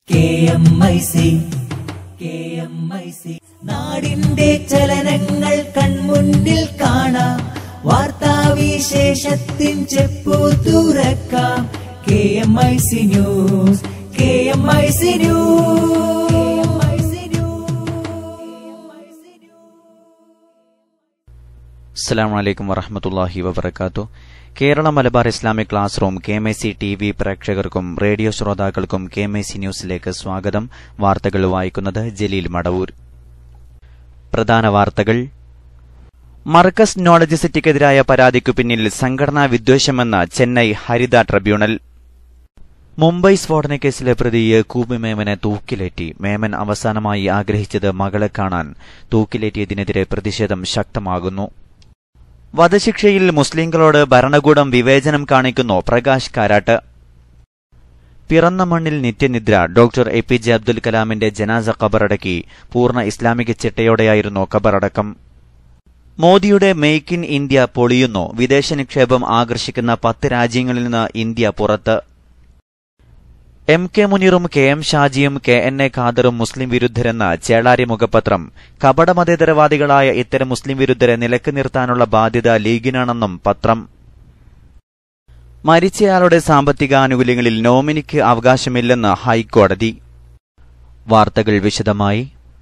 K M I C K M I C നാടിന്റെ ചലനങ്ങൾ കൺമുന്നിൽ കാണാം വാർത്താവിശേഷത്തിൻ ചെപ്പു തുറക്കാം K M I C news K M I C news അസ്സാം വലൈക്കും വറഹമത്തല്ലാഹി വബർക്കാത്തു Kerala Malabar Islamic class room K M I C T V പ്രേക്ഷകർക്കും റേഡിയോ ശ്രോതാക്കൾക്കും കെ എം ഐ സി ന്യൂസിലേക്ക് സ്വാഗതം വാർത്തകൾ വായിക്കുന്നത് ജലീൽ മടവൂർ പ്രധാന വാർത്തകൾ മർക്കസ് നോളജ് സിറ്റിക്കെതിരായ പരാതിക്കു പിന്നിൽ സംഘടനാ വിദ്വേഷമെന്ന ചെന്നൈ ഹരിത ട്രിബ്യൂണൽ മുംബൈ സ്ഫോടന കേസിലെ പ്രതി യക്കൂബ് മേമനെ തൂക്കിലേറ്റി മേമൻ അവസാനമായി ആഗ്രഹിച്ചത് മകളെ കാണാൻ തൂക്കിലേറ്റിയതിനെതിരെ പ്രതിഷേധം ശക്തമാകുന്നു വധശിക്ഷയിൽ മുസ്ലിങ്ങളോട് ഭരണകൂടം വിവേചനം കാണിക്കുന്നു പ്രകാശ് കാരാട്ട് പിറന്ന മണ്ണിൽ നിത്യനിദ്ര doctor A P J Abdul കലാമിന്റെ ജനാസ ഖബറടക്കി പൂർണ്ണ ഇസ്ലാമിക ചിട്ടയോടെയായിരുന്നു ഖബറടക്കം മോദിയുടെ മെയ്ക്ക് ഇൻ ഇന്ത്യ പൊളിയുന്നു വിദേശ നിക്ഷേപം ആകർഷിക്കുന്ന പത്ത് രാജ്യങ്ങളിൽ നിന്ന് ഇന്ത്യ പുറത്ത് എം കെ മുനീറും കെ എം ഷാജിയും കെ എൻ എ ഖാദറും മുസ്ലിം വിരുദ്ധരെന്ന ചേളാരി മുഖപത്രം കപടമതേതരവാദികളായ ഇത്തരം മുസ്ലിം വിരുദ്ധരെ നിലക്ക് നിർത്താനുള്ള ബാധ്യത ലീഗിനാണെന്നും പത്രം മരിച്ചയാളുടെ സാമ്പത്തിക ആനുകൂല്യങ്ങളിൽ നോമിനിക്ക് അവകാശമില്ലെന്ന് ഹൈക്കോടതി വാർത്തകൾ വിശദമായി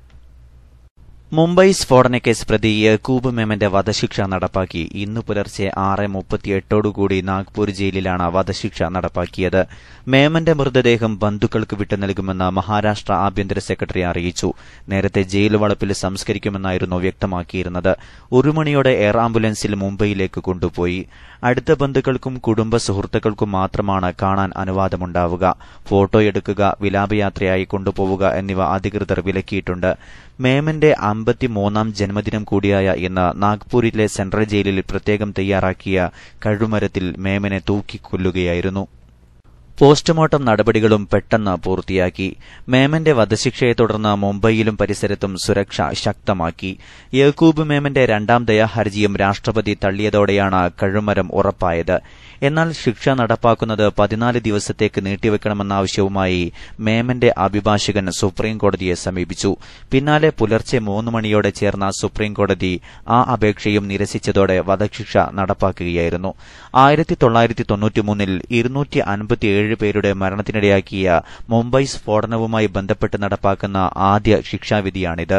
മുംബൈ സ്ഫോടനക്കേസ് പ്രതി യക്കൂബ് മെമന്റെ വധശിക്ഷ നടപ്പാക്കി ഇന്ന് പുലർച്ചെ ആറ് മുപ്പത്തിയെട്ടോടുകൂടി നാഗ്പൂർ ജയിലിലാണ് വധശിക്ഷ നടപ്പാക്കിയത് മേമന്റെ മൃതദേഹം ബന്ധുക്കൾക്ക് വിട്ടു നൽകുമെന്ന് മഹാരാഷ്ട്ര ആഭ്യന്തര സെക്രട്ടറി അറിയിച്ചു നേരത്തെ ജയിൽ വളപ്പിൽ സംസ്കരിക്കുമെന്നായിരുന്നു വ്യക്തമാക്കിയിരുന്നത് ഒരു മണിയോടെ എയർ ആംബുലൻസിൽ മുംബൈയിലേക്ക് കൊണ്ടുപോയി അടുത്ത ബന്ധുക്കൾക്കും കുടുംബ സുഹൃത്തുക്കൾക്കും മാത്രമാണ് കാണാൻ അനുവാദമുണ്ടാവുക ഫോട്ടോ എടുക്കുക വിലാപയാത്രയായി കൊണ്ടുപോവുക എന്നിവ അധികൃതർ വിലക്കിയിട്ടുണ്ട് മേമന്റെ അമ്പത്തിമൂന്നാം ജന്മദിനം കൂടിയായ ഇന്ന് നാഗ്പൂരിലെ സെൻട്രൽ ജയിലിൽ പ്രത്യേകം തയ്യാറാക്കിയ കഴുമരത്തിൽ മേമനെ തൂക്കിക്കൊല്ലുകയായിരുന്നു പോസ്റ്റ്മോർട്ടം നടപടികളും പെട്ടെന്ന് പൂർത്തിയാക്കി മേമന്റെ വധശിക്ഷയെ തുടർന്ന് മുംബൈയിലും പരിസരത്തും സുരക്ഷ ശക്തമാക്കി യക്കൂബ് മേമന്റെ രണ്ടാം ദയാഹർജിയും രാഷ്ട്രപതി തള്ളിയതോടെയാണ് കഴുമരം ഉറപ്പായത് എന്നാൽ ശിക്ഷ നടപ്പാക്കുന്നത് പതിനാല് ദിവസത്തേക്ക് നീട്ടിവെക്കണമെന്ന ആവശ്യവുമായി മേമന്റെ അഭിഭാഷകൻ സുപ്രീംകോടതിയെ സമീപിച്ചു പിന്നാലെ പുലർച്ചെ മൂന്ന് മണിയോടെ ചേർന്ന സുപ്രീംകോടതി ആ അപേക്ഷയും നിരസിച്ചതോടെ വധശിക്ഷ നടപ്പാക്കുകയായിരുന്നു ആയിരത്തി തൊള്ളായിരത്തി തൊണ്ണൂറ്റിമൂന്നിൽ ഇരുന്നൂറ്റി അൻപത്തിയേഴ് പേരുടെ മരണത്തിനിടയാക്കിയ മുംബൈ സ്ഫോടനവുമായി ബന്ധപ്പെട്ട് നടപ്പാക്കുന്ന ആദ്യ ശിക്ഷാവിധിയാണിത്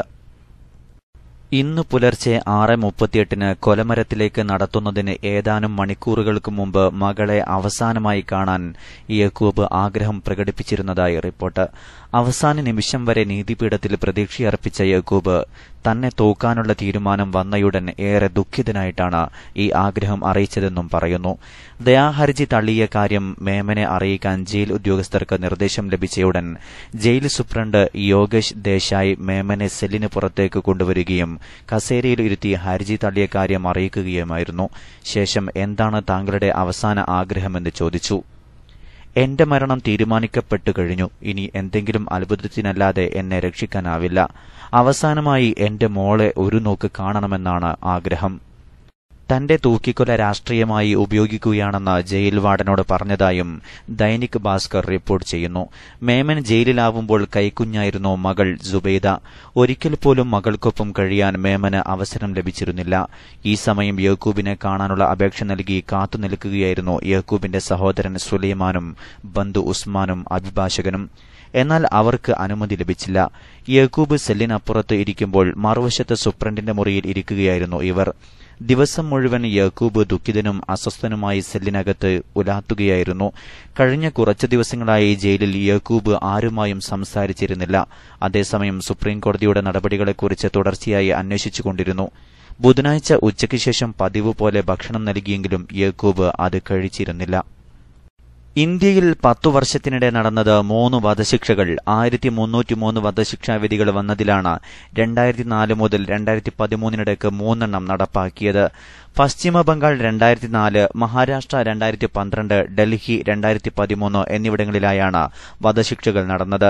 ഇന്ന് പുലർച്ചെ ആറ് മുപ്പത്തിയെട്ടിന് കൊലമരത്തിലേക്ക് നടത്തുന്നതിന് ഏതാനും മണിക്കൂറുകൾക്ക് മുമ്പ് മകളെ അവസാനമായി കാണാൻ യക്കൂബ് ആഗ്രഹം പ്രകടിപ്പിച്ചിരുന്നതായി റിപ്പോർട്ട് അവസാന നിമിഷം വരെ നീതിപീഠത്തിൽ പ്രതീക്ഷയർപ്പിച്ച യക്കൂബ് തന്നെ തോക്കാനുള്ള തീരുമാനം വന്നയുടൻ ഏറെ ദുഃഖിതനായിട്ടാണ് ഈ ആഗ്രഹം അറിയിച്ചതെന്നും പറയുന്നു ദയാഹർജി തള്ളിയ കാര്യം മേമനെ അറിയിക്കാൻ ജയിൽ ഉദ്യോഗസ്ഥർക്ക് നിർദ്ദേശം ലഭിച്ചയുടൻ ജയിൽ സൂപ്രണ്ട് യോഗേഷ് ദേശായി മേമനെ സെല്ലിന് പുറത്തേക്ക് കൊണ്ടുവരികയും കസേരയിൽ ഇരുത്തി ഹർജി തള്ളിയ കാര്യം അറിയിക്കുകയുമായിരുന്നു ശേഷം എന്താണ് താങ്കളുടെ അവസാന ആഗ്രഹമെന്ന് ചോദിച്ചു എന്റെ മരണം തീരുമാനിക്കപ്പെട്ടു കഴിഞ്ഞു ഇനി എന്തെങ്കിലും അത്ഭുതത്തിനല്ലാതെ എന്നെ രക്ഷിക്കാനാവില്ല അവസാനമായി എന്റെ മോളെ ഒരു നോക്ക് കാണണമെന്നാണ് ആഗ്രഹം തന്റെ തൂക്കിക്കൊല രാഷ്ട്രീയമായി ഉപയോഗിക്കുകയാണെന്ന് ജയിൽ വാർഡനോട് പറഞ്ഞതായും ദൈനിക് ഭാസ്കർ റിപ്പോർട്ട് ചെയ്യുന്നു മേമൻ ജയിലിലാവുമ്പോൾ കൈക്കുഞ്ഞായിരുന്നു മകൾ ജുബൈദ ഒരിക്കൽ പോലും മകൾക്കൊപ്പം കഴിയാൻ മേമന് അവസരം ലഭിച്ചിരുന്നില്ല ഈ സമയം യക്കൂബിനെ കാണാനുള്ള അപേക്ഷ നൽകി കാത്തുനിൽക്കുകയായിരുന്നു യക്കൂബിന്റെ സഹോദരൻ സുലൈമാനും ബന്ധു ഉസ്മാനും അഭിഭാഷകനും എന്നാൽ അവർക്ക് അനുമതി ലഭിച്ചില്ല യക്കൂബ് സെല്ലിനപ്പുറത്ത് ഇരിക്കുമ്പോൾ മറുവശത്ത് സുപ്രണ്ടിന്റെ മുറിയിൽ ഇരിക്കുകയായിരുന്നു ഇവർ ദിവസം മുഴുവൻ യാക്കൂബ് ദുഃഖിതനും അസ്വസ്ഥനുമായി സെല്ലിനകത്ത് ഉലാത്തുകയായിരുന്നു കഴിഞ്ഞ കുറച്ചു ദിവസങ്ങളായി ജയിലിൽ യാക്കൂബ് ആരുമായും സംസാരിച്ചിരുന്നില്ല അതേസമയം സുപ്രീംകോടതിയുടെ നടപടികളെക്കുറിച്ച് തുടർച്ചയായി അന്വേഷിച്ചുകൊണ്ടിരുന്നു ബുധനാഴ്ച ഉച്ചയ്ക്ക് ശേഷം പതിവ് പോലെ ഭക്ഷണം നൽകിയെങ്കിലും യാക്കൂബ് അത് കഴിച്ചിരുന്നില്ല ഇന്ത്യയിൽ പത്തു വർഷത്തിനിടെ നടന്നത് മൂന്ന് വധശിക്ഷകൾ ആയിരത്തി മുന്നൂറ്റിമൂന്ന് വധശിക്ഷാവിധികൾ വന്നതിലാണ് രണ്ടായിരത്തി നാല് മുതൽ രണ്ടായിരത്തി പതിമൂന്നിനിടയ്ക്ക് മൂന്നെണ്ണം നടപ്പാക്കിയത് പശ്ചിമ ബംഗാൾ രണ്ടായിരത്തി നാല് മഹാരാഷ്ട്ര രണ്ടായിരത്തി പന്ത്രണ്ട് ഡൽഹി രണ്ടായിരത്തി പതിമൂന്ന് എന്നിവിടങ്ങളിലായാണ് വധശിക്ഷകൾ നടന്നത്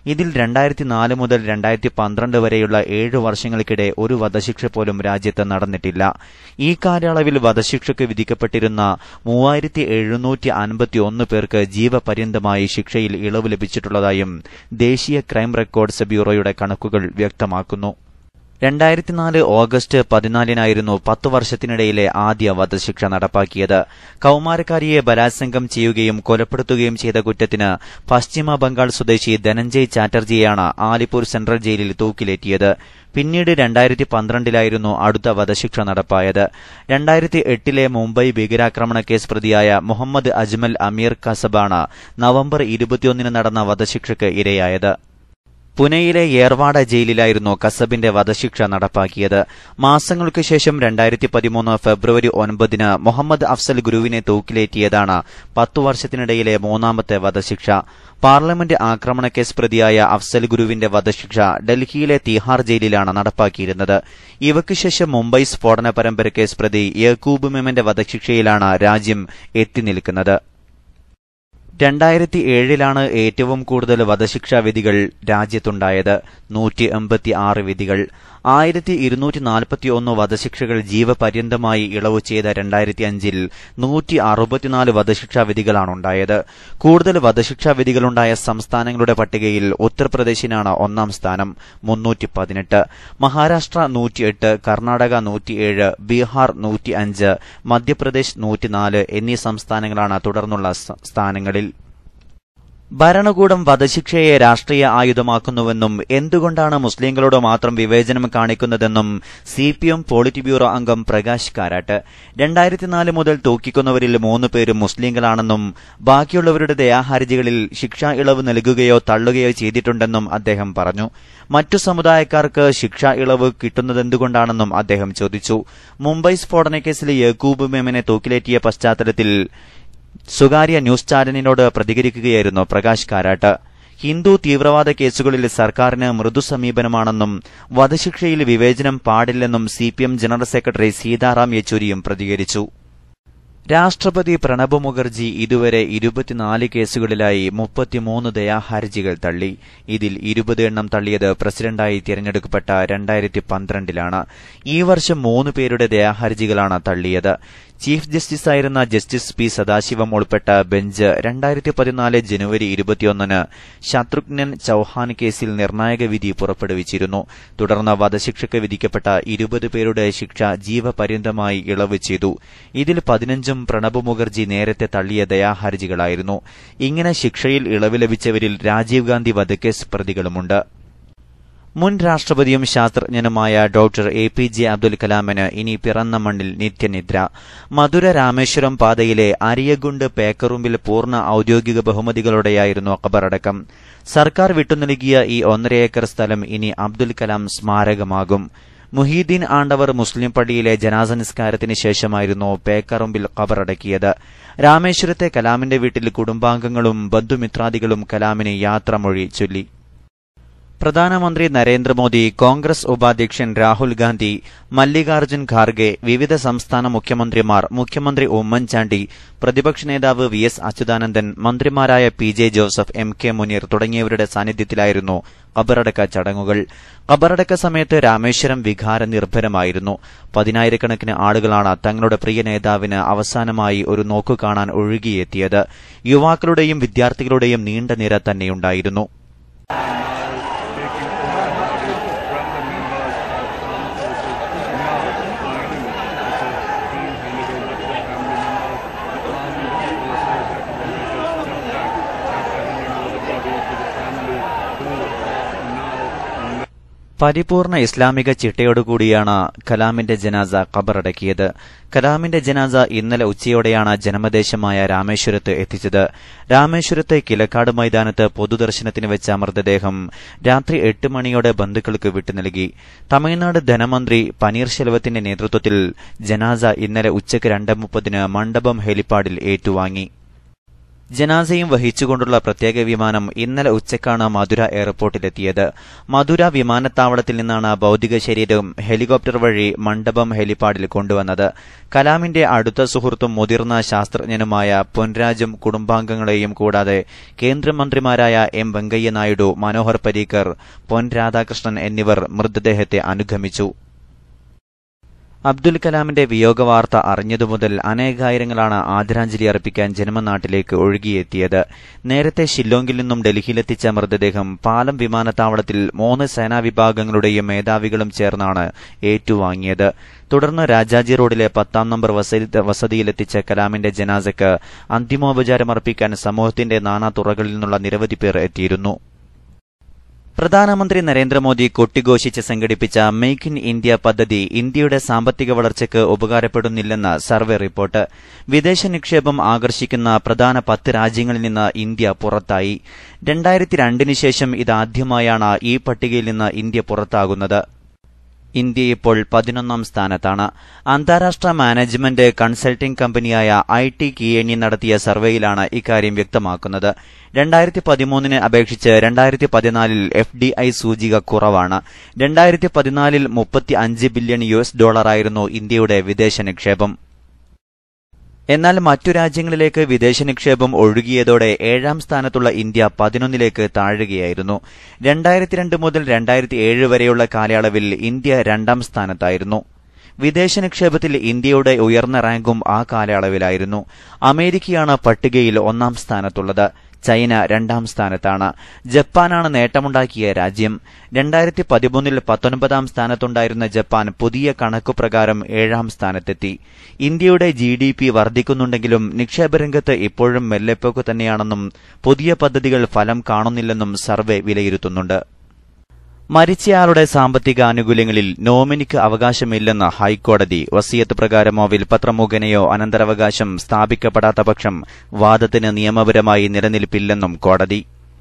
ഇതിൽ രണ്ടായിരത്തി നാല് മുതൽ രണ്ടായിരത്തി പന്ത്രണ്ട് വരെയുള്ള ഏഴു വർഷങ്ങൾക്കിടെ ഒരു വധശിക്ഷ പോലും രാജ്യത്ത് നടന്നിട്ടില്ല ഈ കാലയളവിൽ വധശിക്ഷയ്ക്ക് വിധിക്കപ്പെട്ടിരുന്ന മൂവായിരത്തി എഴുന്നൂറ്റി അൻപത്തി ഒന്ന് പേർക്ക് ജീവപര്യന്തമായി ശിക്ഷയിൽ ഇളവ് ലഭിച്ചിട്ടുള്ളതായും ദേശീയ ക്രൈം റെക്കോർഡ്സ് ബ്യൂറോയുടെ കണക്കുകൾ വ്യക്തമാക്കുന്നു രണ്ടായിരത്തിനാല് ഓഗസ്റ്റ് പതിനാലിനായിരുന്നു പത്തു വർഷത്തിനിടയിലെ ആദ്യ വധശിക്ഷ നടപ്പാക്കിയത് കൌമാരക്കാരിയെ ബലാത്സംഗം ചെയ്യുകയും കൊലപ്പെടുത്തുകയും ചെയ്ത കുറ്റത്തിന് പശ്ചിമ ബംഗാൾ സ്വദേശി ധനഞ്ജയ് ചാറ്റർജിയെയാണ് ആലിപ്പൂർ സെൻട്രൽ ജയിലിൽ തൂക്കിലേറ്റിയത് പിന്നീട് രണ്ടായിരത്തി പന്ത്രണ്ടിലായിരുന്നു അടുത്ത വധശിക്ഷ നടപ്പായത് രണ്ടായിരത്തി എട്ടിലെ മുംബൈ ഭീകരാക്രമണ കേസ് പ്രതിയായ മുഹമ്മദ് അജ്മൽ അമീർ കസബാണ് നവംബർ ഇരുപത്തിയൊന്നിന് നടന്ന വധശിക്ഷയ്ക്ക് ഇരയായത് പുനെയിലെ ഏർവാഡ ജയിലിലായിരുന്നു കസബിന്റെ വധശിക്ഷ നടപ്പാക്കിയത് മാസങ്ങൾക്ക് ശേഷം രണ്ടായിരത്തി പതിമൂന്ന് ഫെബ്രുവരി ഒൻപതിന് മുഹമ്മദ് അഫ്സൽ ഗുരുവിനെ തൂക്കിലേറ്റിയതാണ് പത്തു വർഷത്തിനിടയിലെ മൂന്നാമത്തെ വധശിക്ഷ പാർലമെന്റ് ആക്രമണ കേസ് പ്രതിയായ അഫ്സൽ ഗുരുവിന്റെ വധശിക്ഷ ഡൽഹിയിലെ തിഹാർ ജയിലിലാണ് നടപ്പാക്കിയിരുന്നത് ഇവയ്ക്ക് ശേഷം മുംബൈ സ്ഫോടന പരമ്പര കേസ് പ്രതി യക്കൂബ് മെമന്റെ വധശിക്ഷയിലാണ് രാജ്യം എത്തിനിൽക്കുന്നത് രണ്ടായിരത്തി ഏഴിലാണ് ഏറ്റവും കൂടുതൽ വധശിക്ഷാ വിധികൾ രാജ്യത്തുണ്ടായത് നൂറ്റി എൺപത്തി ആറ് വിധികൾ ആയിരത്തി ഇരുന്നൂറ്റി നാൽപ്പത്തിയൊന്ന് വധശിക്ഷകൾ ജീവപര്യന്തമായി ഇളവ് ചെയ്ത രണ്ടായിരത്തി അഞ്ചിൽ നൂറ്റി അറുപത്തിനാല് വധശിക്ഷാ വിധികളാണുണ്ടായത് കൂടുതൽ വധശിക്ഷാ വിധികളുണ്ടായ സംസ്ഥാനങ്ങളുടെ പട്ടികയിൽ ഉത്തർപ്രദേശിനാണ് ഒന്നാം സ്ഥാനം മുന്നൂറ്റി പതിനെട്ട് മഹാരാഷ്ട്ര നൂറ്റിയെട്ട് കർണാടക നൂറ്റിയേഴ് ബീഹാർ നൂറ്റി അഞ്ച് മധ്യപ്രദേശ് നൂറ്റിനാല് എന്നീ സംസ്ഥാനങ്ങളാണ് തുടർന്നുള്ള സ്ഥാനങ്ങളിൽ ഭരണകൂടം വധശിക്ഷയെ രാഷ്ട്രീയ ആയുധമാക്കുന്നുവെന്നും എന്തുകൊണ്ടാണ് മുസ്ലിങ്ങളോട് മാത്രം വിവേചനം കാണിക്കുന്നതെന്നും C P M polit bureau അംഗം പ്രകാശ് കാരാട്ട് രണ്ടായിരത്തിനാല് മുതൽ തൂക്കിക്കുന്നവരിൽ മൂന്ന് പേരും മുസ്ലിങ്ങളാണെന്നും ബാക്കിയുള്ളവരുടെ ദയാഹർജികളിൽ ശിക്ഷാ ഇളവ് നൽകുകയോ തള്ളുകയോ ചെയ്തിട്ടുണ്ടെന്നും അദ്ദേഹം പറഞ്ഞു മറ്റു സമുദായക്കാർക്ക് ശിക്ഷാ ഇളവ് കിട്ടുന്നതെന്തുകൊണ്ടാണെന്നും അദ്ദേഹം ചോദിച്ചു മുംബൈ സ്ഫോടനക്കേസിൽ യക്കൂബ് മെമനെ തൂക്കിലേറ്റിയ പശ്ചാത്തലത്തിൽ സ്വകാര്യ ന്യൂസ് ചാനലിനോട് പ്രതികരിക്കുകയായിരുന്നു പ്രകാശ് കാരാട്ട് ഹിന്ദു തീവ്രവാദ കേസുകളിൽ സർക്കാരിന് മൃദു സമീപനമാണെന്നും വധശിക്ഷയിൽ വിവേചനം പാടില്ലെന്നും സിപിഎം ജനറൽ സെക്രട്ടറി സീതാറാം യെച്ചൂരിയും പ്രതികരിച്ചു രാഷ്ട്രപതി പ്രണബ് മുഖർജി ഇതുവരെ ഇരുപത്തിനാല് കേസുകളിലായി മുപ്പത്തിമൂന്ന് ദയാഹർജികൾ തള്ളി ഇതിൽ ഇരുപത് എണ്ണം തള്ളിയത് പ്രസിഡന്റായി തിരഞ്ഞെടുക്കപ്പെട്ട രണ്ടായിരത്തി പന്ത്രണ്ടിലാണ് ഈ വർഷം മൂന്ന് പേരുടെ ദയാഹർജികളാണ് തള്ളിയത് ചീഫ് ജസ്റ്റിസായിരുന്ന ജസ്റ്റിസ് പി സദാശിവം ഉൾപ്പെട്ട ബെഞ്ച് രണ്ടായിരത്തി പതിനാല് ജനുവരി ഇരുപത്തിയൊന്നിന് ശത്രുഘ്നൻ ചൌഹാൻ കേസിൽ നിർണായക വിധി പുറപ്പെടുവിച്ചിരുന്നു തുടർന്ന് വധശിക്ഷയ്ക്ക് വിധിക്കപ്പെട്ട ഇരുപത് പേരുടെ ശിക്ഷ ജീവപര്യന്തമായി ഇളവ് ചെയ്തു ഇതിൽ പതിനഞ്ചും പ്രണബ് മുഖർജി നേരത്തെ തള്ളിയ ദയാഹർജികളായിരുന്നു ഇങ്ങനെ ശിക്ഷയിൽ ഇളവ് ലഭിച്ചവരിൽ രാജീവ് ഗാന്ധി വധക്കേസ് പ്രതികളുമുണ്ട് മുൻ രാഷ്ട്രപതിയും ശാസ്ത്രജ്ഞനുമായ doctor A P J Abdul കലാമിന് ഇനി പിറന്ന മണ്ണിൽ നിത്യനിദ്ര മധുര രാമേശ്വരം പാതയിലെ അരിയഗുണ്ട് പേക്കറുമ്പിൽ പൂർണ്ണ ഔദ്യോഗിക ബഹുമതികളോടെയായിരുന്നു ഖബറടക്കം സർക്കാർ വിട്ടുനൽകിയ ഈ ഒന്നര ഏക്കർ സ്ഥലം ഇനി അബ്ദുൽ കലാം സ്മാരകമാകും മുഹീദ്ദീൻ ആണ്ടവർ മുസ്ലിം പള്ളിയിലെ ജനാസ നിസ്കാരത്തിന് ശേഷമായിരുന്നു പേക്കറുമ്പിൽ ഖബറടക്കിയത് രാമേശ്വരത്തെ കലാമിന്റെ വീട്ടിൽ കുടുംബാംഗങ്ങളും ബന്ധുമിത്രാദികളും കലാമിന് യാത്രമൊഴി ചൊല്ലി പ്രധാനമന്ത്രി നരേന്ദ്രമോദി കോൺഗ്രസ് ഉപാധ്യക്ഷൻ രാഹുൽ ഗാന്ധി മല്ലികാർജ്ജുൻ ഖാർഗെ വിവിധ സംസ്ഥാന മുഖ്യമന്ത്രിമാർ മുഖ്യമന്ത്രി ഉമ്മൻചാണ്ടി പ്രതിപക്ഷ നേതാവ് വി എസ് അച്യുതാനന്ദൻ മന്ത്രിമാരായ P J Joseph M K Muneer തുടങ്ങിയവരുടെ സാന്നിധ്യത്തിലായിരുന്നു ഖബറടക്ക ചടങ്ങുകൾ ഖബറടക്ക സമയത്ത് രാമേശ്വരം വികാര നിർഭരമായിരുന്നു പതിനായിരക്കണക്കിന് ആളുകളാണ് തങ്ങളുടെ പ്രിയ നേതാവിന് അവസാനമായി ഒരു നോക്കു കാണാൻ ഒഴുകിയെത്തിയത് യുവാക്കളുടെയും വിദ്യാർത്ഥികളുടെയും നീണ്ട നിര തന്നെയുണ്ടായിരുന്നു പരിപൂർണ ഇസ്ലാമിക ചിട്ടയോടുകൂടിയാണ് കലാമിന്റെ ജനാസ ഖബറടക്കിയത് കലാമിന്റെ ജനാസ ഇന്നലെ ഉച്ചയോടെയാണ് ജന്മദേശമായ രാമേശ്വരത്ത് എത്തിച്ചത് രാമേശ്വരത്തെ കിലക്കാട് മൈതാനത്ത് പൊതുദർശനത്തിന് വെച്ച മൃതദേഹം രാത്രി എട്ട് മണിയോടെ ബന്ധുക്കൾക്ക് വിട്ടുനൽകി തമിഴ്നാട് ധനമന്ത്രി പനീർശെൽവത്തിന്റെ നേതൃത്വത്തിൽ ജനാസ ഇന്നലെ ഉച്ചയ്ക്ക് രണ്ട് മുപ്പതിന് മണ്ഡപം ഹെലിപ്പാഡിൽ ഏറ്റുവാങ്ങി ജനാസയും വഹിച്ചുകൊണ്ടുള്ള പ്രത്യേക വിമാനം ഇന്നലെ ഉച്ചക്കാണ് മധുര എയർപോർട്ടിലെത്തിയത് മധുര വിമാനത്താവളത്തിൽ നിന്നാണ് ഭൌതിക ശരീരം ഹെലികോപ്റ്റർ വഴി മണ്ഡപം ഹെലിപ്പാഡിൽ കൊണ്ടുവന്നത് കലാമിന്റെ അടുത്ത സുഹൃത്തും മുതിർന്ന ശാസ്ത്രജ്ഞനുമായ പൊൻരാജും കുടുംബാംഗങ്ങളെയും കൂടാതെ കേന്ദ്രമന്ത്രിമാരായ എം വെങ്കയ്യ നായിഡു മനോഹർ പരീക്കർ പൊൻ രാധാകൃഷ്ണൻ എന്നിവർ മൃതദേഹത്തെ അനുഗമിച്ചു അബ്ദുൽ കലാമിന്റെ വിയോഗവാർത്ത അറിഞ്ഞതു മുതൽ അനേകായിരങ്ങളാണ് ആദരാഞ്ജലി അർപ്പിക്കാൻ ജന്മനാട്ടിലേക്ക് ഒഴുകിയെത്തിയത് നേരത്തെ ഷില്ലോങ്ങിൽ നിന്നും ഡൽഹിയിലെത്തിച്ച മൃതദേഹം പാലം വിമാനത്താവളത്തിൽ മൂന്ന് സേനാ വിഭാഗങ്ങളുടെയും മേധാവികളും ചേർന്നാണ് ഏറ്റുവാങ്ങിയത് തുടർന്ന് രാജാജി റോഡിലെ പത്താം നമ്പർ വസതിയിലെത്തിച്ച കലാമിന്റെ ജനാസയ്ക്ക് അന്തിമോപചാരം അർപ്പിക്കാൻ സമൂഹത്തിന്റെ നാനാ തുറകളിൽ നിന്നുള്ള നിരവധി പേർ എത്തിയിരുന്നു പ്രധാനമന്ത്രി നരേന്ദ്രമോദി കൊട്ടിഘോഷിച്ച് സംഘടിപ്പിച്ച മെയ്ക്ക് ഇൻ ഇന്ത്യ പദ്ധതി ഇന്ത്യയുടെ സാമ്പത്തിക വളർച്ചയ്ക്ക് ഉപകാരപ്പെടുന്നില്ലെന്ന് സർവേ റിപ്പോർട്ട് വിദേശ നിക്ഷേപം ആകർഷിക്കുന്ന പ്രധാന പത്ത് രാജ്യങ്ങളിൽ നിന്ന് ഇന്ത്യ പുറത്തായി രണ്ടായിരത്തി രണ്ടിന് ശേഷം ഇതാദ്യമായാണ് ഈ പട്ടികയിൽ നിന്ന് ഇന്ത്യ പുറത്താകുന്നത് ഇന്ത്യ ഇപ്പോൾ പതിനൊന്നാം സ്ഥാനത്താണ് അന്താരാഷ്ട്ര മാനേജ്മെന്റ് കൺസൾട്ടിംഗ് കമ്പനിയായ ഐ ടി കിയേണി നടത്തിയ സർവേയിലാണ് ഇക്കാര്യം വ്യക്തമാക്കുന്നത് രണ്ടായിരത്തി പതിമൂന്നിനെ അപേക്ഷിച്ച് രണ്ടായിരത്തി പതിനാലിൽ എഫ് ഡി ഐ സൂചിക കുറവാണ് രണ്ടായിരത്തി പതിനാലിൽ മുപ്പത്തി അഞ്ച് ബില്യൺ യു എസ് ഡോളറായിരുന്നു ഇന്ത്യയുടെ വിദേശ നിക്ഷേപം എന്നാൽ മറ്റു രാജ്യങ്ങളിലേക്ക് വിദേശ നിക്ഷേപം ഒഴുകിയതോടെ ഏഴാം സ്ഥാനത്തുള്ള ഇന്ത്യ പതിനൊന്നിലേക്ക് താഴുകയായിരുന്നു രണ്ടായിരത്തി രണ്ട് മുതൽ രണ്ടായിരത്തി ഏഴ് വരെയുള്ള കാലയളവിൽ ഇന്ത്യ രണ്ടാം സ്ഥാനത്തായിരുന്നു വിദേശ നിക്ഷേപത്തിൽ ഇന്ത്യയുടെ ഉയർന്ന റാങ്കും ആ കാലയളവിലായിരുന്നു അമേരിക്കയാണ് പട്ടികയിൽ ഒന്നാം സ്ഥാനത്തുള്ളത് ചൈന രണ്ടാം സ്ഥാനത്താണ് ജപ്പാനാണ് നേട്ടമുണ്ടാക്കിയ രാജ്യം രണ്ടായിരത്തി പതിമൂന്നിൽ പത്തൊൻപതാം സ്ഥാനത്തുണ്ടായിരുന്ന ജപ്പാൻ പുതിയ കണക്കുപ്രകാരം ഏഴാം സ്ഥാനത്തെത്തി ഇന്ത്യയുടെ ജി ഡി പി വർദ്ധിക്കുന്നുണ്ടെങ്കിലും നിക്ഷേപരംഗത്ത് ഇപ്പോഴും മെല്ലെപ്പോക്ക് തന്നെയാണെന്നും പുതിയ പദ്ധതികൾ ഫലം കാണുന്നില്ലെന്നും സർവേ വിലയിരുത്തുന്നുണ്ട് മരിച്ചയാളുടെ സാമ്പത്തിക ആനുകൂല്യങ്ങളിൽ നോമിനിക്ക് അവകാശമില്ലെന്ന് ഹൈക്കോടതി വസിയത്ത് പ്രകാരമോ വിൽപത്രം മുഖേനയോ അനന്തരാവകാശം സ്ഥാപിക്കപ്പെടാത്ത പക്ഷം വാദത്തിന് നിയമപരമായി നിലനിൽപ്പില്ലെന്നും കോടതി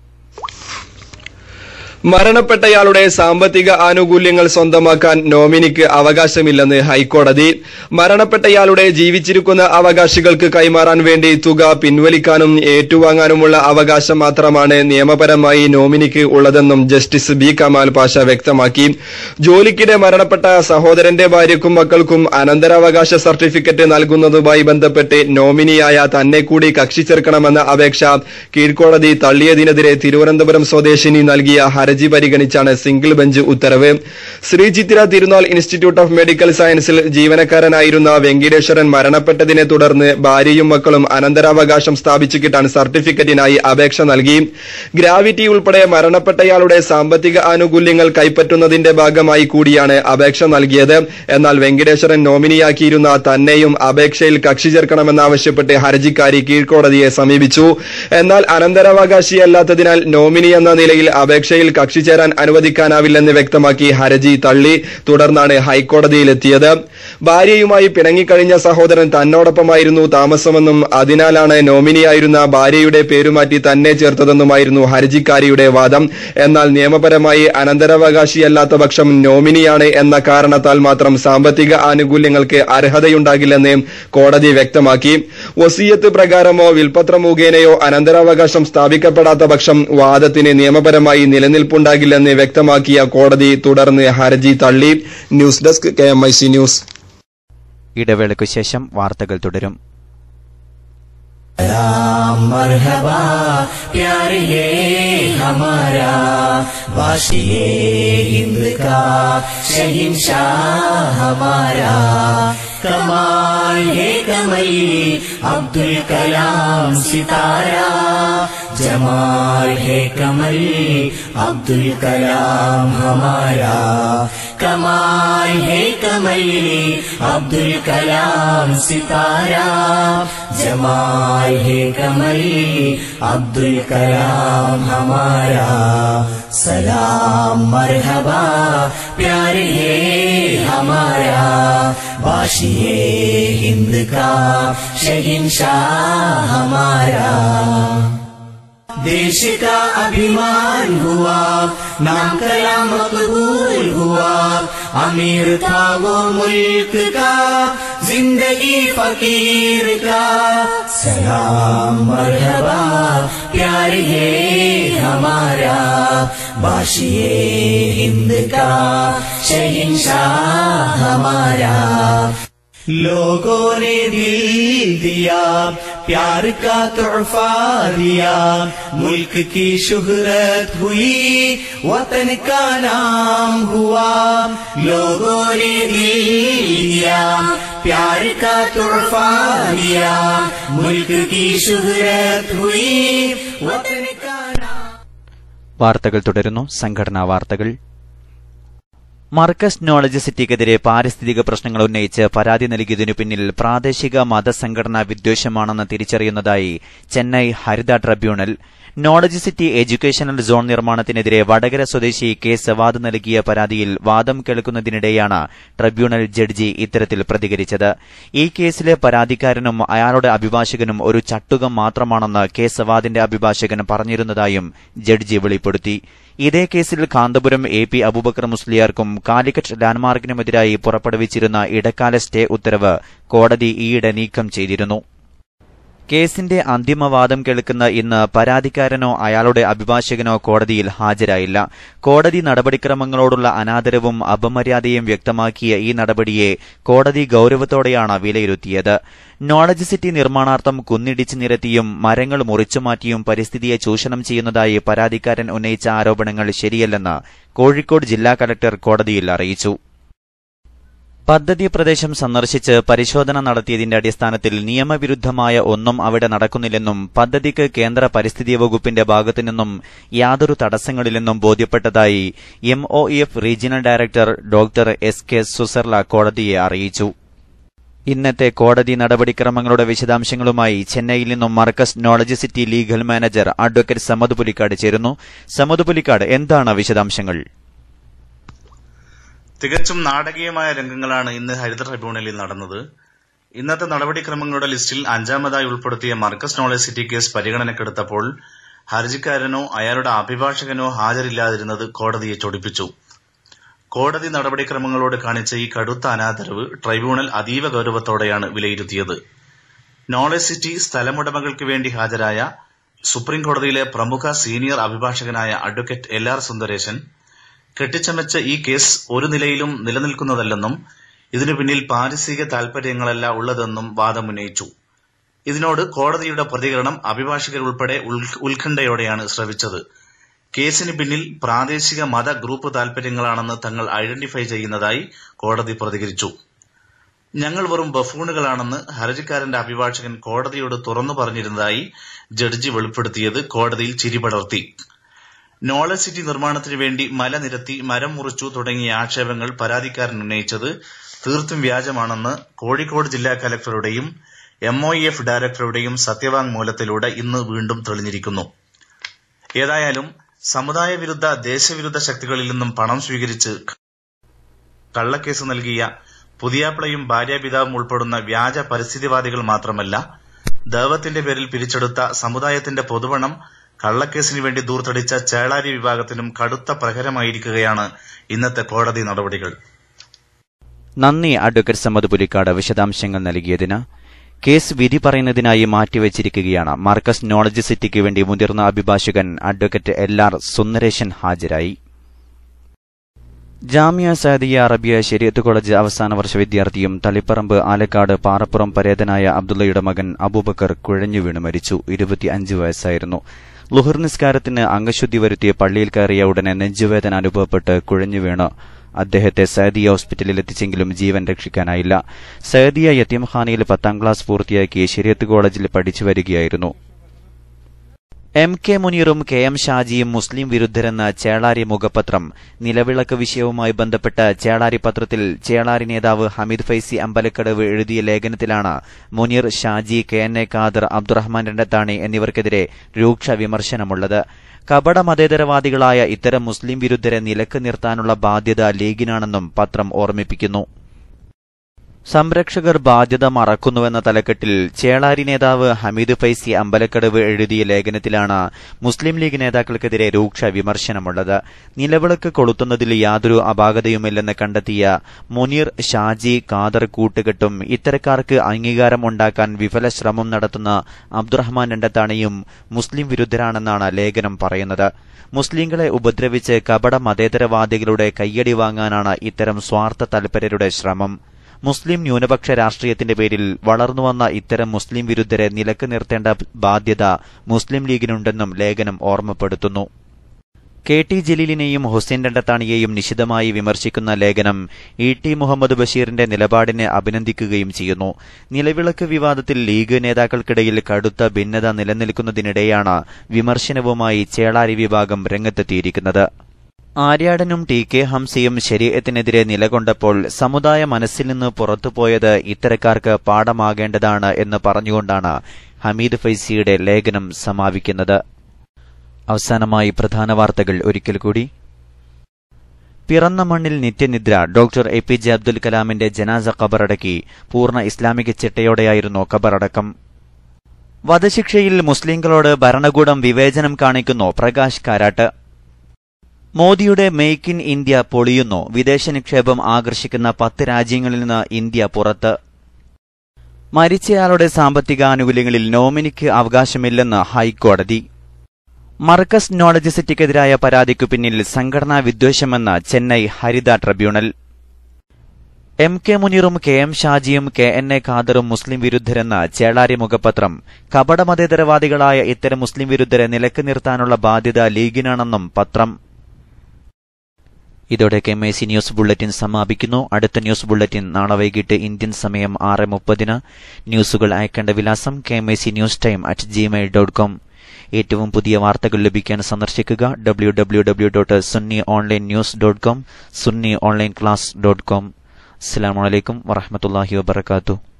മരണപ്പെട്ടയാളുടെ സാമ്പത്തിക ആനുകൂല്യങ്ങൾ സ്വന്തമാക്കാൻ നോമിനിക്ക് അവകാശമില്ലെന്ന് ഹൈക്കോടതി മരണപ്പെട്ടയാളുടെ ജീവിച്ചിരിക്കുന്ന അവകാശികൾക്ക് കൈമാറാൻ വേണ്ടി തുക പിൻവലിക്കാനും ഏറ്റുവാങ്ങാനുമുള്ള അവകാശം മാത്രമാണ് നിയമപരമായി നോമിനിക്ക് ഉള്ളതെന്നും ജസ്റ്റിസ് ബി കമാൽ പാഷ വ്യക്തമാക്കി ജോലിക്കിടെ മരണപ്പെട്ട സഹോദരന്റെ ഭാര്യയ്ക്കും മക്കൾക്കും അനന്തരാവകാശ സർട്ടിഫിക്കറ്റ് നൽകുന്നതുമായി ബന്ധപ്പെട്ട് നോമിനിയായ തന്നെ കൂടി കക്ഷി ചേർക്കണമെന്ന അപേക്ഷ കീഴ്ക്കോടതി തള്ളിയതിനെതിരെ തിരുവനന്തപുരം സ്വദേശിനി നൽകിയ ഹർജി പരിഗണിച്ചാണ് സിംഗിൾ ബെഞ്ച് ഉത്തരവ് ശ്രീ ചിത്തിര തിരുനാൾ ഇൻസ്റ്റിറ്റ്യൂട്ട് ഓഫ് മെഡിക്കൽ സയൻസിൽ ജീവനക്കാരനായിരുന്ന വെങ്കടേശ്വരൻ മരണപ്പെട്ടതിനെ തുടർന്ന് ഭാര്യയും മക്കളും അനന്തരാവകാശം സ്ഥാപിച്ചു കിട്ടാൻ സർട്ടിഫിക്കറ്റിനായി അപേക്ഷ നൽകി ഗ്രാവിറ്റി ഉൾപ്പെടെ മരണപ്പെട്ടയാളുടെ സാമ്പത്തിക ആനുകൂല്യങ്ങൾ കൈപ്പറ്റുന്നതിന്റെ ഭാഗമായി കൂടിയാണ് അപേക്ഷ നൽകിയത് എന്നാൽ വെങ്കടേശ്വരൻ നോമിനിയാക്കിയിരുന്ന തന്നെയും അപേക്ഷയിൽ കക്ഷി ചേർക്കണമെന്നാവശ്യപ്പെട്ട് ഹർജിക്കാരി കീഴ്ക്കോടതിയെ സമീപിച്ചു എന്നാൽ അനന്തരാവകാശിയല്ലാത്തതിനാൽ നോമിനി എന്ന നിലയിൽ അപേക്ഷയിൽ കക്ഷി ചേരാൻ അനുവദിക്കാനാവില്ലെന്ന് വ്യക്തമാക്കി ഹർജി തള്ളി തുടർന്നാണ് ഹൈക്കോടതിയിലെത്തിയത് ഭാര്യയുമായി പിണങ്ങിക്കഴിഞ്ഞ സഹോദരൻ തന്നോടൊപ്പമായിരുന്നു താമസമെന്നും അതിനാലാണ് നോമിനിയായിരുന്ന ഭാര്യയുടെ പേരുമാറ്റി തന്നെ ചേർത്തതെന്നുമായിരുന്നു ഹർജിക്കാരിയുടെ വാദം എന്നാൽ നിയമപരമായി അനന്തരാവകാശിയല്ലാത്ത പക്ഷം നോമിനിയാണ് എന്ന കാരണത്താൽ മാത്രം സാമ്പത്തിക ആനുകൂല്യങ്ങൾക്ക് അർഹതയുണ്ടാകില്ലെന്ന് കോടതി വ്യക്തമാക്കി വസീയത്ത് പ്രകാരമോ വിൽപത്രം മുഖേനയോ അനന്തരാവകാശം സ്ഥാപിക്കപ്പെടാത്ത പക്ഷം വാദത്തിന് നിയമപരമായി നിലനിൽപ്പുണ്ടാകില്ലെന്ന് വ്യക്തമാക്കിയ കോടതി തുടർന്ന് ഹർജി തള്ളി news desk K M I C news ഇടവേളയ്ക്കു ശേഷം വാർത്തകൾ തുടരും राम मरहबा प्यार ये हमारा वाशिए हिंद का शहिंशाह हमारा कमाल है कमई अब्दुल कलाम सितारा जमाल है कमल अब्दुल कलाम हमारा कमाल है कमल अब्दुल कलाम सितारा जमाल है कमल अब्दुल कलाम हमारा सलाम मरहबा प्यार है हमारा वाशिए हिंद का शहिंशाह हमारा देश का अभिमान हुआ नाम कलाम मकबूल हुआ अमीर था वो मुल्क का जिंदगी फकीर का सलाम मरहबा प्यार है हमारा बाशिए हिंद का शहनशाह हमारा लोगों ने दिल दिया प्यार का तोहफा दिया मुल्क की शुहरत हुई वतन का नाम हुआ लोगों ने दिल दिया प्यार का तोहफा दिया मुल्क की शुहरत हुई वतन का नाम വാർത്തകൾ തുടരുന്നു സംഘടനാ വാർത്തകൾ മർക്കസ് നോളജ് സിറ്റിക്കെതിരെ പാരിസ്ഥിതിക പ്രശ്നങ്ങൾ ഉന്നയിച്ച് പരാതി നൽകിയതിനു പിന്നിൽ പ്രാദേശിക മതസംഘടനാ വിദ്വേഷമാണെന്ന് തിരിച്ചറിയുന്നതായി ചെന്നൈ ഹരിത tribunal knowledge city educational zone നിർമ്മാണത്തിനെതിരെ വടകര സ്വദേശി കെ സവാദ് നൽകിയ പരാതിയിൽ വാദം കേൾക്കുന്നതിനിടെയാണ് ട്രിബ്യൂണൽ ജഡ്ജി ഇത്തരത്തിൽ പ്രതികരിച്ചത് ഈ കേസിലെ പരാതിക്കാരനും അയാളുടെ അഭിഭാഷകനും ഒരു ചട്ടുകം മാത്രമാണെന്ന് കെ സവാദിന്റെ അഭിഭാഷകൻ പറഞ്ഞിരുന്നതായും ജഡ്ജി വെളിപ്പെടുത്തി ഇതേ കേസിൽ കാന്തപുരം എ പി അബൂബക്കർ മുസ്ലിയാർക്കും കാലിക്കറ്റ് ലാൻഡ്മാർക്കിനുമെതിരായി പുറപ്പെടുവിച്ചിരുന്ന ഇടക്കാല സ്റ്റേ ഉത്തരവ് കോടതി ഈയിടെ നീക്കം ചെയ്തിരുന്നു കേസിന്റെ അന്തിമവാദം കേൾക്കുന്ന ഇന്ന് പരാതിക്കാരനോ അയാളുടെ അഭിഭാഷകനോ കോടതിയിൽ ഹാജരായില്ല കോടതി നടപടിക്രമങ്ങളോടുള്ള അനാദരവും അപമര്യാദയും വ്യക്തമാക്കിയ ഈ നടപടിയെ കോടതി ഗൌരവത്തോടെയാണ് വിലയിരുത്തിയത് നോളജ് സിറ്റി നിർമ്മാണാർത്ഥം കുന്നിടിച്ച് നിരത്തിയും മരങ്ങൾ മുറിച്ചുമാറ്റിയും പരിസ്ഥിതിയെ ചൂഷണം ചെയ്യുന്നതായി പരാതിക്കാരൻ ഉന്നയിച്ച ആരോപണങ്ങൾ ശരിയല്ലെന്ന് കോഴിക്കോട് ജില്ലാ കലക്ടർ കോടതിയിൽ അറിയിച്ചു പദ്ധതി പ്രദേശം സന്ദർശിച്ച് പരിശോധന നടത്തിയതിന്റെ അടിസ്ഥാനത്തിൽ നിയമവിരുദ്ധമായ ഒന്നും അവിടെ നടക്കുന്നില്ലെന്നും പദ്ധതിക്ക് കേന്ദ്ര പരിസ്ഥിതി വകുപ്പിന്റെ ഭാഗത്തുനിന്നും യാതൊരു തടസ്സങ്ങളില്ലെന്നും ബോധ്യപ്പെട്ടതായി M O F regional director doctor S K Susarla കോടതിയെ അറിയിച്ചു ഇന്നത്തെ കോടതി നടപടിക്രമങ്ങളുടെ വിശദാംശങ്ങളുമായി ചെന്നൈയിൽ നിന്നും Markaz knowledge city legal manager advocate Samad Pulikkad ചേരുന്നു സമദ് പുലിക്കാട് എന്താണ് വിശദാംശങ്ങൾ തികച്ചും നാടകീയമായ രംഗങ്ങളാണ് ഇന്ന് ഹരിത ട്രിബ്യൂണലിൽ നടന്നത് ഇന്നത്തെ നടപടിക്രമങ്ങളുടെ ലിസ്റ്റിൽ അഞ്ചാമതായി ഉൾപ്പെടുത്തിയ മർക്കസ് നോളജ് സിറ്റി കേസ് പരിഗണനക്കെടുത്തപ്പോൾ ഹർജിക്കാരനോ അയാളുടെ അഭിഭാഷകനോ ഹാജരില്ലാതിരുന്നത് കോടതിയെ ചൊടിപ്പിച്ചു കോടതി നടപടിക്രമങ്ങളോട് കാണിച്ച ഈ കടുത്ത അനാദരവ് ട്രൈബ്യൂണൽ അതീവ ഗൌരവത്തോടെയാണ് വിലയിരുത്തിയത് നോളജ് സിറ്റി സ്ഥലമുടമകൾക്ക് വേണ്ടി ഹാജരായ സുപ്രീം കോടതിയിലെ പ്രമുഖ സീനിയർ അഭിഭാഷകനായ അഡ്വക്കേറ്റ് എൽ ആർ സുന്ദരേശൻ കെട്ടിച്ചമച്ച ഈ കേസ് ഒരു നിലയിലും നിലനിൽക്കുന്നതല്ലെന്നും ഇതിനു പിന്നിൽ പാരിസ്ഥിതിക താൽപര്യങ്ങളല്ല ഉള്ളതെന്നും വാദമുന്നയിച്ചു ഇതിനോട് കോടതിയുടെ പ്രതികരണം അഭിഭാഷകരുൾപ്പെടെ ഉൽ- ഉത്കണ്ഠയോടെയാണ് ശ്രവിച്ചത് കേസിന് പിന്നിൽ പ്രാദേശിക മത ഗ്രൂപ്പ് താൽപര്യങ്ങളാണെന്ന് തങ്ങൾ ഐഡന്റിഫൈ ചെയ്യുന്നതായി കോടതി പ്രതികരിച്ചു ഞങ്ങൾ വെറും ബഫൂണുകളാണെന്ന് ഹർജിക്കാരന്റെ അഭിഭാഷകൻ കോടതിയോട് തുറന്നു പറഞ്ഞിരുന്നതായി ജഡ്ജി വെളിപ്പെടുത്തിയത് കോടതിയിൽ ചിരി പടർത്തി നോളജ് സിറ്റി നിർമ്മാണത്തിന് വേണ്ടി മല നിരത്തി മരം മുറിച്ചു തുടങ്ങിയ ആക്ഷേപങ്ങൾ പരാതിക്കാരൻ ഉന്നയിച്ചത് തീർത്തും വ്യാജമാണെന്ന് കോഴിക്കോട് ജില്ലാ കലക്ടറുടെയും എം ഒ എഫ് ഡയറക്ടറുടെയും സത്യവാങ്മൂലത്തിലൂടെ ഇന്ന് വീണ്ടും തെളിഞ്ഞിരിക്കുന്നു ഏതായാലും സമുദായ വിരുദ്ധ ദേശവിരുദ്ധ ശക്തികളിൽ നിന്നും പണം സ്വീകരിച്ച് കള്ളക്കേസ് നൽകിയ പുതിയാപ്പിളയും ഭാര്യാപിതാവും ഉൾപ്പെടുന്ന വ്യാജ പരിസ്ഥിതിവാദികൾ മാത്രമല്ല ദൈവത്തിന്റെ പേരിൽ പിരിച്ചെടുത്ത സമുദായത്തിന്റെ പൊതുപണം കള്ളക്കേസിന് വേണ്ടി ദൂർത്തടിച്ച ചേളാരി വിഭാഗത്തിനും കടുത്ത പ്രഹരമായിരിക്കുകയാണ് ഇന്നത്തെ കോടതി നടപടികൾ നന്ദി അഡ്വക്കേറ്റ് സമദ് പുലിക്കാട് വിശദാംശങ്ങൾ നൽകിയതിന് കേസ് വിധി പറയുന്നതിനായി മാറ്റിവച്ചിരിക്കുകയാണ് മാർക്കസ് നോളജ് സിറ്റിക്ക് വേണ്ടി മുതിർന്ന അഭിഭാഷകൻ അഡ്വക്കേറ്റ് എൽ ആർ സുന്ദരേശൻ ഹാജരായി ജാമിയ സഅദിയ അറബിയ ശരിയത്ത് കോളേജ് അവസാന വർഷ വിദ്യാർത്ഥിയും തളിപ്പറമ്പ് ആലക്കാട് പാറപ്പുറം പരേതനായ അബ്ദുള്ളയുടെ മകൻ അബൂബക്കർ കുഴഞ്ഞു വീണ് മരിച്ചു ഇരുപത്തിയഞ്ച് വയസ്സായിരുന്നു ലുഹർ നിസ്കാരത്തിന് അംഗശുദ്ധി വരുത്തിയ പള്ളിയിൽ കയറിയ ഉടനെ നെഞ്ചുവേദന അനുഭവപ്പെട്ട് കുഴഞ്ഞു വീണ് അദ്ദേഹത്തെ സയദിയ ഹോസ്പിറ്റലിൽ എത്തിച്ചെങ്കിലും ജീവൻ രക്ഷിക്കാനായില്ല സയദിയ യത്തീംഖാനയിൽ പത്താം ക്ലാസ് പൂർത്തിയാക്കി ശരിയത്ത് കോളേജിൽ പഠിച്ചു വരികയായിരുന്നു എം കെ മുനീറും കെ എം ഷാജിയും മുസ്ലിം വിരുദ്ധരെന്ന ചേളാരി മുഖപത്രം നിലവിളക്ക് വിഷയവുമായി ബന്ധപ്പെട്ട ചേളാരി പത്രത്തിൽ ചേളാരി നേതാവ് ഹമീദ് ഫൈസി അമ്പലക്കടവ് എഴുതിയ ലേഖനത്തിലാണ് Muneer Shaji K N A Khader Abdurahman Randathani എന്നിവർക്കെതിരെ രൂക്ഷ വിമർശനമുള്ളത് കപട മതേതരവാദികളായ ഇത്തരം മുസ്ലിം വിരുദ്ധരെ നിലക്ക് നിർത്താനുള്ള ബാധ്യത ലീഗിനാണെന്നും പത്രം ഓർമ്മിപ്പിക്കുന്നു സംരക്ഷകർ ബാധ്യത മറക്കുന്നുവെന്ന തലക്കെട്ടിൽ ചേളാരി നേതാവ് ഹമീദ് ഫൈസി അമ്പലക്കടവ് എഴുതിയ ലേഖനത്തിലാണ് മുസ്ലിം ലീഗ് നേതാക്കൾക്കെതിരെ രൂക്ഷ വിമർശനമുള്ളത് നിലവിളക്ക് കൊളുത്തുന്നതിൽ യാതൊരു അപാകതയുമില്ലെന്ന് കണ്ടെത്തിയ മുനീർ ഷാജി ഖാദർ കൂട്ടുകെട്ടും ഇത്തരക്കാർക്ക് അംഗീകാരം ഉണ്ടാക്കാൻ വിഫല ശ്രമം നടത്തുന്ന അബ്ദുറഹ്മാൻ രണ്ടത്താണിയും മുസ്ലിം വിരുദ്ധരാണെന്നാണ് ലേഖനം പറയുന്നത് മുസ്ലിങ്ങളെ ഉപദ്രവിച്ച് കപട മതേതരവാദികളുടെ കയ്യടി വാങ്ങാനാണ് ഇത്തരം സ്വാർത്ഥ തൽപരരുടെ ശ്രമം മുസ്ലിം ന്യൂനപക്ഷ രാഷ്ട്രീയത്തിന്റെ പേരിൽ വളർന്നുവന്ന ഇത്തരം മുസ്ലിം വിരുദ്ധരെ നിലക്ക് നിർത്തേണ്ട ബാധ്യത മുസ്ലിം ലീഗിനുണ്ടെന്നും ലേഖനം ഓർമ്മപ്പെടുത്തുന്നു കെ ടി ജലീലിനെയും ഹുസൈൻ രണ്ടത്താണിയെയും നിശിതമായി വിമർശിക്കുന്ന ലേഖനം ഇ ടി മുഹമ്മദ് ബഷീറിന്റെ നിലപാടിനെ അഭിനന്ദിക്കുകയും ചെയ്യുന്നു നിലവിളക്ക് വിവാദത്തിൽ ലീഗ് നേതാക്കൾക്കിടയിൽ കടുത്ത ഭിന്നത നിലനിൽക്കുന്നതിനിടെയാണ് വിമർശനവുമായി ചേളാരി വിഭാഗം രംഗത്തെത്തിയിരിക്കുന്നത് ആര്യാടനും ടി കെ ഹംസയും ശരീരത്തിനെതിരെ നിലകൊണ്ടപ്പോൾ സമുദായ മനസ്സിൽ നിന്ന് പുറത്തുപോയത് ഇത്തരക്കാർക്ക് പാഠമാകേണ്ടതാണ് എന്ന് പറഞ്ഞുകൊണ്ടാണ് ഹമീദ് ഫൈസിയുടെ ലേഖനം സമാപിക്കുന്നത് അവസാനമായി പ്രധാന വാർത്തകൾ ഒരിക്കൽ കൂടി പിറന്ന മണ്ണിൽ നിത്യനിദ്ര doctor A P J Abdul കലാമിന്റെ ജനാസ ഖബറടക്കി പൂർണ്ണ ഇസ്ലാമിക ചിട്ടയോടെയായിരുന്നു ഖബറടക്കം വധശിക്ഷയിൽ മുസ്ലിങ്ങളോട് ഭരണകൂടം വിവേചനം കാണിക്കുന്നു പ്രകാശ് കാരാട്ട് മോദിയുടെ മേക്ക് ഇൻ ഇന്ത്യ പൊളിയുന്നു വിദേശ നിക്ഷേപം ആകർഷിക്കുന്ന പത്ത് രാജ്യങ്ങളിൽ നിന്ന് ഇന്ത്യ പുറത്ത് മരിച്ചയാളുടെ സാമ്പത്തിക ആനുകൂല്യങ്ങളിൽ നോമിനിക്ക് അവകാശമില്ലെന്ന് ഹൈക്കോടതി മർക്കസ് നോളജ് സിറ്റിക്കെതിരായ പരാതിക്കു പിന്നിൽ സംഘടനാ വിദ്വേഷമെന്ന് ചെന്നൈ ഹരിത ട്രിബ്യൂണൽ എം കെ മുനീറും കെ എം ഷാജിയും കെ എൻ എ ഖാദറും മുസ്ലിം വിരുദ്ധരെന്ന ചേളാരി മുഖപത്രം കപടമതേതരവാദികളായ ഇത്തരം മുസ്ലിം വിരുദ്ധരെ നിലക്ക് നിർത്താനുള്ള ബാധ്യത ലീഗിനാണെന്നും പത്രം ഇതോടെ K M I C news bulletin സമാപിക്കുന്നു അടുത്ത ന്യൂസ് ബുള്ളറ്റിൻ നാളെ വൈകിട്ട് ഇന്ത്യൻ സമയം ആറ് മുപ്പതിന് ന്യൂസുകൾ അയക്കേണ്ട വിലാസം K M I C news time at Gmail dot com ഏറ്റവും പുതിയ വാർത്തകൾ ലഭിക്കാൻ സന്ദർശിക്കുക W W W dot Sunni online news dot com Sunni online class dot com അസ്സാം വലൈക്കും വറഹമത്തല്ലാഹി വബർക്കാത്തു